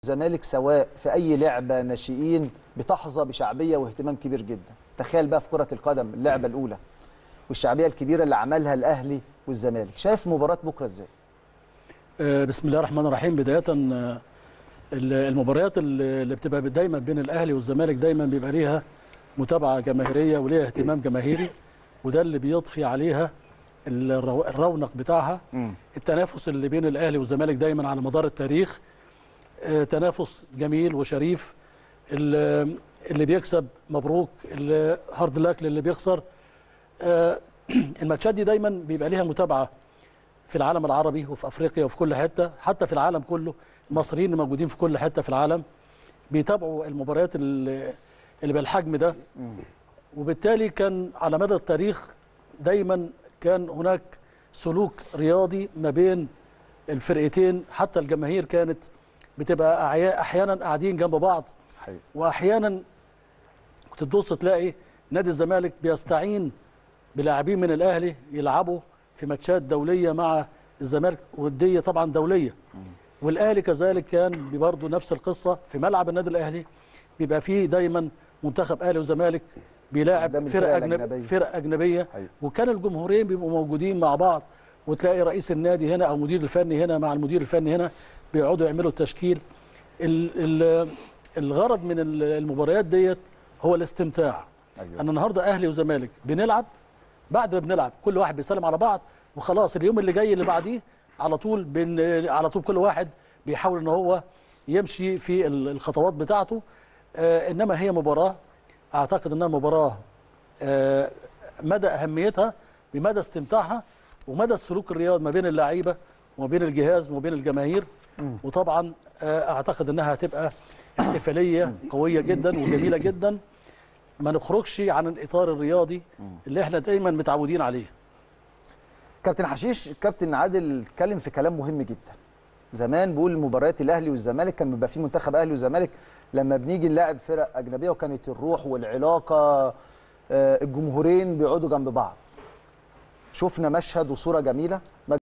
الزمالك سواء في اي لعبه ناشئين بتحظى بشعبيه واهتمام كبير جدا تخيل بقى في كره القدم اللعبه الاولى والشعبيه الكبيره اللي عملها الاهلي والزمالك شايف مباراه بكره ازاي آه، بسم الله الرحمن الرحيم بداية آه، ال- المباريات اللي اللي بتبقى دايما بين الأهلي والزمالك دايما بيبقى ليها متابعة جماهيرية وليها اهتمام جماهيري وده اللي بيضفي عليها الرو- الرونق بتاعها التنافس اللي بين الأهلي والزمالك دايما على مدار التاريخ آه، تنافس جميل وشريف ال- اللي بيكسب مبروك اللي هارد لاك للي بيخسر آه، الماتشات دي دايما بيبقى ليها متابعه في العالم العربي وفي افريقيا وفي كل حته حتى في العالم كله المصريين اللي موجودين في كل حته في العالم بيتابعوا المباريات اللي اللي بالحجم ده وبالتالي كان على مدى التاريخ دايما كان هناك سلوك رياضي ما بين الفرقتين حتى الجماهير كانت بتبقى أعيا- احيانا قاعدين جنب بعض حقيقي. واحيانا كنت تبص تلاقي نادي الزمالك بيستعين بلاعبين من الاهلي يلعبوا في ماتشات دوليه مع الزمالك وديه طبعا دوليه والاهلي كذلك كان برضه نفس القصه في ملعب النادي الاهلي بيبقى فيه دايما منتخب اهلي وزمالك بيلاعب قدام فرق الفرق اجنبيه الأجنبية. فرق اجنبيه حقيقي. وكان الجمهورين بيبقوا موجودين مع بعض وتلاقي رئيس النادي هنا او المدير الفني هنا مع المدير الفني هنا بيقعدوا يعملوا التشكيل ال- ال- الغرض من ال- المباريات ديت هو الاستمتاع أيوة. انا النهارده اهلي وزمالك بنلعب بعد ما بنلعب كل واحد بيسلم على بعض وخلاص اليوم اللي جاي اللي بعديه على طول بن على طول كل واحد بيحاول ان هو يمشي في ال- الخطوات بتاعته آه انما هي مباراه اعتقد انها مباراه آه مدى اهميتها بمدى استمتاعها ومدى السلوك الرياضي ما بين اللعيبه وما بين الجهاز وما بين الجماهير وطبعا آه اعتقد انها هتبقى احتفاليه قويه جدا وجميله جدا ما نخرجش عن الاطار الرياضي اللي احنا دايما متعودين عليه كابتن حشيش كابتن عادل اتكلم في كلام مهم جدا زمان بيقول مباريات الاهلي والزمالك كان بيبقى فيه منتخب اهلي وزمالك لما بنيجي نلاعب فرق اجنبيه وكانت الروح والعلاقه آه، الجمهورين بيقعدوا جنب بعض شفنا مشهد وصوره جميله